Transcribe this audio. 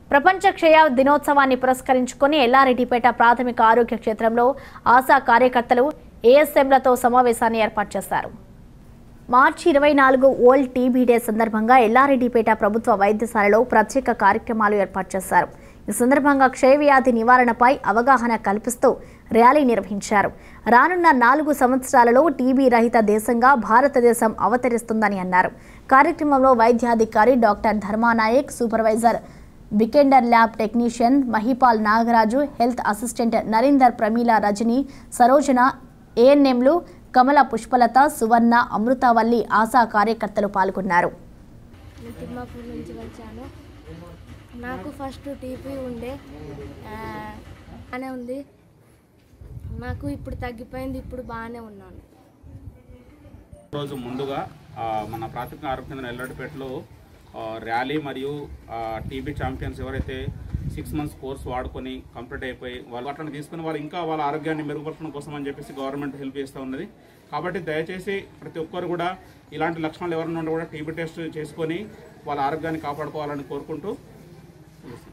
ప్రపంచ క్షయ దినోత్సవాన్ని పురస్కరించుకొని ఎల్లారెడ్డిపేట ప్రాథమిక ఆరోగ్య క్షేత్రంలో ఆశా కార్యకర్తలు ఏఎస్ఎంలతో సమావేశాన్ని ఏర్పాటు చేశారు మార్చి ఇరవై నాలుగు ఓల్డ్ టీబీ డే సందర్భంగా ఎల్లారెడ్డిపేట ప్రభుత్వ వైద్యశాలలో ప్రత్యేక కార్యక్రమాలు ఏర్పాటు చేశారు ఈ సందర్భంగా క్షయవ్యాధి నివారణపై అవగాహన కల్పిస్తూ ర్యాలీ నిర్వహించారు రానున్న నాలుగు సంవత్సరాలలో టీబీ రహిత దేశంగా భారతదేశం అవతరిస్తుందని అన్నారు కార్యక్రమంలో వైద్యాధికారి డాక్టర్ ధర్మానాయక్ సూపర్వైజర్ బికెండర్ lab technician Mahipal Nagaraju health assistant Narender Pramila Rajani Sarojana ఏఎన్ఎంలు కమల పుష్పలత సువర్ణ అమృతవల్లి ఆశా కార్యకర్తలు పాల్గొన్నారు నేను తిమ్మాపూర్ నుంచి వచ్చాను నాకు ఫస్ట్ టీపీ ఉండే ఆ, బాగానే ఉంది నాకు ఇప్పుడు తగ్గిపోయింది ఇప్పుడు బాగానే ఉన్నాను రోజు ముందుగా ఆ, మన ప్రాథమిక ఆరోగ్య కేంద్రం ఎల్లడిపేటలో ఆ, ర్యాలీ మరియు ఆ, టీబీ ఛాంపియన్స్ ఎవరైతే సిక్స్ మంత్స్ కోర్స్ వాడుకొని కంప్లీట్ అయిపోయి వాళ్ళు అట్లా తీసుకుని వాళ్ళు ఇంకా వాళ్ళ ఆరోగ్యాన్ని మెరుగుపరచడం కోసం అని చెప్పేసి గవర్నమెంట్ హెల్ప్ చేస్తూ ఉన్నది కాబట్టి దయచేసి ప్రతి ఒక్కరు కూడా ఇలాంటి లక్షణాలు ఎవరైనా ఉంటే కూడా టీబీ టెస్ట్ చేసుకొని వాళ్ళ ఆరోగ్యాన్ని కాపాడుకోవాలని కోరుకుంటూ ముగిస్తున్నాను.